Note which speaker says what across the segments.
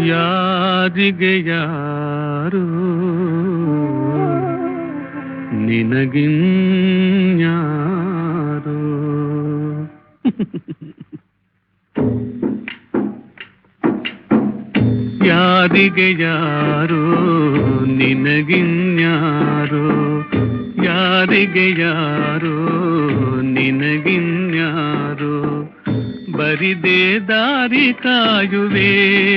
Speaker 1: ಯಾರಿಗೆ ಯಾರು ನಿನಗಿನ್ಯಾರು ಯಾರಿಗೆ ಯಾರು ನಿನಗಿನ್ಯಾರು ಯಾರಿಗೆ ಯಾರು ನಿನಗಿನ್ಯಾರು ಬರಿದೆ ದಾರಿ ಕಾಯುವೆ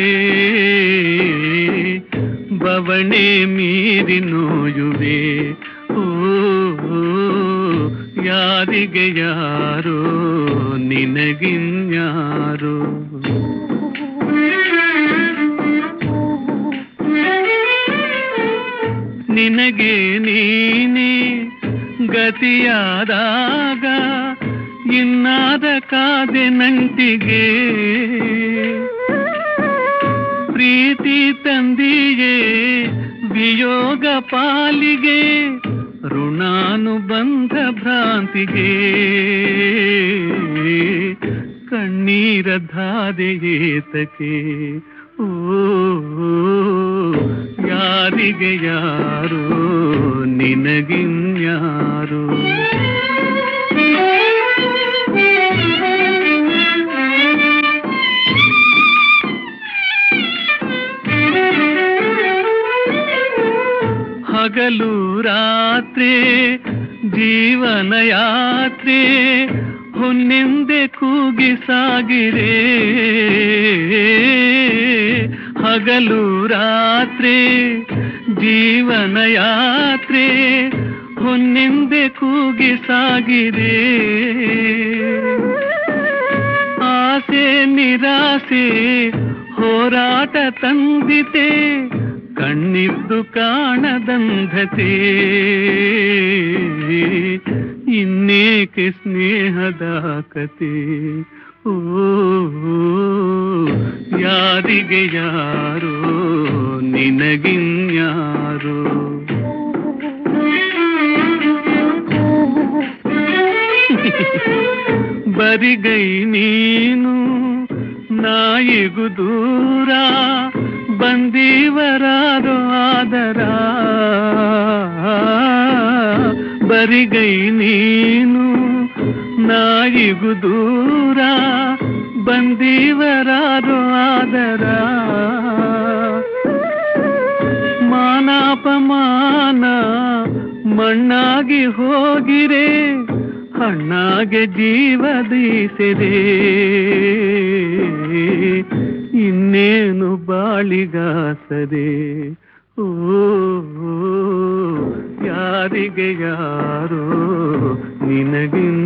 Speaker 1: ಬವಣೆ ಮೀರಿ ನೋಯುವೆ ಓ ಯಾರಿಗೆ ಯಾರು ನಿನಗಿನ್ಯಾರು ನಿನಗೆ ನೀನೆ ಗತಿಯಾದಾಗ ಇನ್ನಾದ ಕಾದೆ ನಂಟಿಗೆ ಪ್ರೀತಿ ತಂದಿಯೇ ವಿಯೋಗ ಪಾಲಿಗೆ ಋಣಾನುಬಂಧ ಭ್ರಾಂತಿಗೆ ಕಣ್ಣೀರ ಧಾದೆಯೇತಕೆ ಓ ಯಾರಿಗೆ ಯಾರು ನಿನಗಿನ್ಯಾರು ಹಗಲು ರಾತ್ರಿ ಜೀವನ ಯಾತ್ರೆ ಹೊನ್ನೆಂದೆ ಕೂಗಿ ಸಾಗಿರೆ ಹಗಲು ರಾತ್ರಿ ಜೀವನ ಯಾತ್ರೆ ಹೊನ್ನೆಂದೆ ಕೂಗಿ ಸಾಗಿರೆ ಆಸೆ ನಿರಾಸೆ ಹೋರಾಟ ತಂದಿತೆ ಕಣ್ಣಿದ್ದು ಕಾಣದಂಧತೆ ಇನ್ನೇಕೆ ಸ್ನೇಹದ ಕತೆ ಓ ಯಾರಿಗೆ ಯಾರೋ ನಿನಗಿನ್ಯಾರೋ ಬರಿಗೈ ನೀನು ನಾಯಿಗೂ ದೂರ ಬಂದೀವರಾರೋ ಆದರ ಬರಿಗೈ ನೀನು ನಾಯಿಗೂ ದೂರ ಬಂದೀವರಾರೋ ಆದರ ಮಾನಾಪಮಾನ ಮಣ್ಣಾಗಿ ಹೋಗಿರೆ ಹಣ್ಣಾಗೆ ಜೀವದೀಸಿರೆ ಇನ್ನೇನು ಬಾಳಿಗಾಸದೆ ಓ ಯಾರಿಗೆ ಯಾರೋ ನಿನಗಿನ್